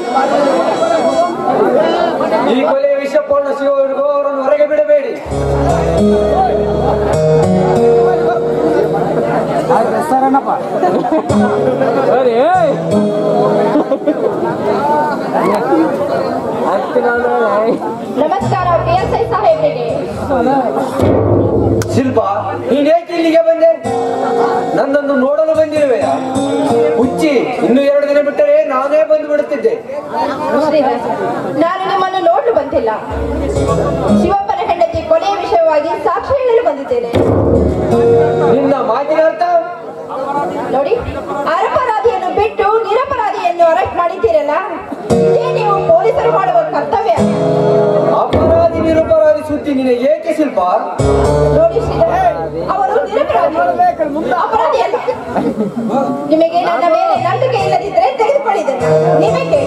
ಈ ಕೊಲೆಯ ವಿಷಯ ಪೂರ್ಣ ಸಿಗುವವರೆಗೂ ಅವರನ್ನು ಹೊರಗೆ ಬಿಡಬೇಡಿ ನಮಸ್ಕಾರ ಪಿ ಎಸ್ ಐ ಸಾಹೇಬ್ರಿಗೆ ಶಿಲ್ಪ ನೀನೇಕೆ ಇಲ್ಲಿಗೆ ಬಂದೆ ನನ್ನನ್ನು ನೋಡಲು ಬಂದಿರುವೆಯ ಹುಚ್ಚಿ ಇನ್ನು ಎರಡು ದಿನ ಬಿಟ್ಟರೆ ನಾನೇ ಬಂದು ಬಿಡುತ್ತಿದ್ದೆ ಶ್ರೀಧರ್, ನಾನು ನಿಮ್ಮನ್ನು ನೋಡಲು ಬಂದಿಲ್ಲ ಶಿವಪ್ಪನ ಹೆಂಡತಿ ಕೊನೆಯ ವಿಷಯವಾಗಿ ಸಾಕ್ಷಿ ಹೇಳಲು ಬಂದಿದ್ದೇನೆ ನಿನ್ನ ಮಾತಿನ ಅರ್ಥ ನೋಡಿ ಅರಪರಾಧಿಯನ್ನು ಬಿಟ್ಟು ನಿರಪರಾಧಿಯನ್ನು ಅರೆಸ್ಟ್ ಮಾಡಿದ್ದೀರಲ್ಲ ಇದೇ ನೀವು ಪೊಲೀಸರು ಮಾಡುವ ಕರ್ತವ್ಯ ಅಪರಾಧಿ ನಿರಪರಾಧಿ ಸುದ್ದಿ ನಿನಗೆ ಏಕೆ ಶಿಲ್ಪ ನೋಡಿ ಶ್ರೀಧರ್, ಅವರು ನಿರಪರಾಧಿ ಅಪರಾಧಿ ಅಲ್ಲ ನಿಮಗೆ ನನ್ನ ಮೇಲೆ ನಂಬಿಕೆ ಇಲ್ಲದಿದ್ದರೆ ತೆಗೆದುಕೊಳ್ಳಿದ್ದೇನೆ ನಿಮಗೆ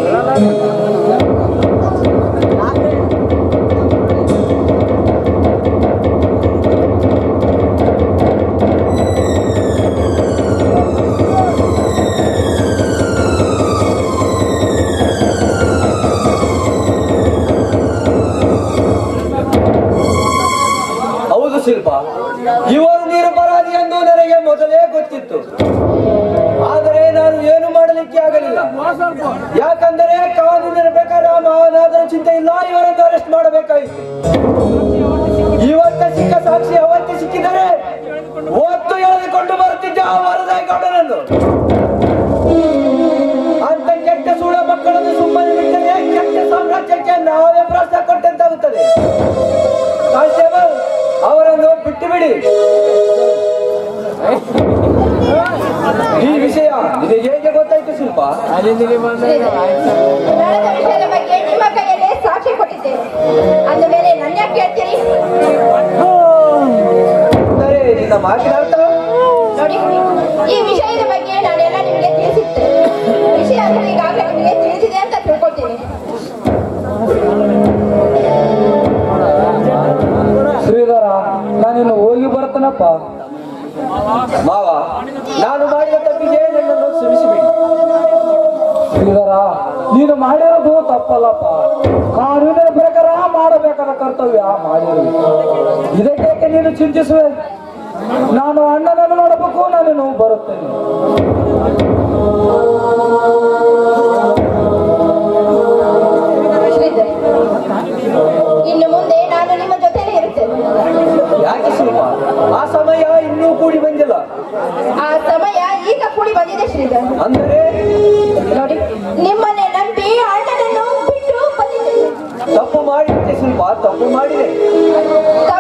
ಹೌದು ಶಿಲ್ಪ ಇವರು ನಿರಪರಾಧಿ ಎಂದು ನನಗೆ ಮೊದಲೇ ಗೊತ್ತಿತ್ತು ಆದರೆ ನಾನು ಏನು ಮಾಡಲಿಕ್ಕೆ ಆಗಲಿಲ್ಲ ಯಾಕಂದರೆ ಕಾನೂನಿನ ಪ್ರಕಾರ ಮಾವನಾದರ ಚಿಂತೆ ಇಲ್ಲ ಇವರನ್ನು ಅರೆಸ್ಟ್ ಮಾಡಬೇಕಾಯಿತು ಇವತ್ತ ಸಿಕ್ಕ ಸಾಕ್ಷಿ ಅವತ್ತೇ ಸಿಕ್ಕಿದರೆ ಒತ್ತು ಎಳೆದುಕೊಂಡು ಬರುತ್ತಿದ್ದ ಆ ವರದಾಯಗೌಡನನ್ನು ಅಂತ ಕೆಟ್ಟ ಸುಳ ಮಕ್ಕಳನ್ನು ಸುಮ್ಮನೆ ಬಿಟ್ಟರೆ ಕೆಟ್ಟ ಸಾಮ್ರಾಜ್ಯಕ್ಕೆ ನಾವೇ ಪ್ರೋತ್ಸಾಹ ಕೊಟ್ಟಂತಾಗುತ್ತದೆ ಕಾನ್ಸ್ಟೇಬಲ್ ಅವರನ್ನು ಬಿಟ್ಟು ಬಿಡಿ ಈ ವಿಷಯ ಇದು ಹೇಗೆ ಗೊತ್ತಾಯ್ತು ಶಿಲ್ಪ ನಡೆದ ವಿಷಯದ ಬಗ್ಗೆ ನಿಮ್ಮ ಕೈಯಲ್ಲೇ ಸಾಕ್ಷಿ ಕೊಟ್ಟಿದ್ದೇನೆ ಅಂದ ಮೇಲೆ ನನ್ನ ಯಾಕೆ ಕೇಳ್ತೀರಿ ಅಂದರೆ ನಿನ್ನ ಮಾತಿನ ಅರ್ಥ ನೋಡಿ ಈ ವಿಷಯದ ಬಗ್ಗೆ ನಾನೆಲ್ಲ ನಿಮಗೆ ತಿಳಿಸಿದ್ದೆ ವಿಷಯ ಅಂದ್ರೆ ಈಗಾಗಲೇ ನಿಮಗೆ ತಿಳಿದಿದೆ ಅಂತ ತಿಳ್ಕೊಳ್ತೀನಿ ಶ್ರೀಧರ ನಾನಿನ್ನು ಹೋಗಿ ಬರ್ತನಪ್ಪ ಮಾವ ನಾನು ಮಾಡಿದ ತಪ್ಪಿಗೆ ನನ್ನನ್ನು ಕ್ಷಮಿಸಿಬಿಡಿ ಶ್ರೀಧರ ನೀನು ಮಾಡಿರೋದು ತಪ್ಪಲ್ಲಪ್ಪ ಕಾನೂನಿನ ಪ್ರಕಾರ ಮಾಡಬೇಕಾದ ಕರ್ತವ್ಯ ಮಾಡಿರು ಇದಕ್ಕೆ ನೀನು ಚಿಂತಿಸುವೆ ನಾನು ಅಣ್ಣನನ್ನು ನೋಡಬೇಕು ನಾನು ಬರುತ್ತೇನೆ ಶ್ರೀಧರ್ ಇನ್ನು ಮುಂದೆ ನಾನು ನಿಮ್ಮ ಜೊತೆಲೇ ಇರುತ್ತೇನೆ ಯಾಕೆ ಶಿಲ್ಪ ಆ ಸಮಯ ಇನ್ನೂ ಕೂಡಿ ಬಂದಿಲ್ಲ ಆ ಸಮಯ ಈಗ ಕೂಡಿ ಬಂದಿದೆ ಶ್ರೀಧರ್ ಅಂದರೆ ನೋಡಿ ನಿಮ್ಮನ್ನೇ ನಂಬಿ ಅಣ್ಣನನ್ನು ಬಿಟ್ಟು ಬಂದಿದ್ದೇನೆ ತಪ್ಪು ಮಾಡಿದ್ದೆ ಶಿಲ್ಪ ತಪ್ಪು ಮಾಡಿದೆ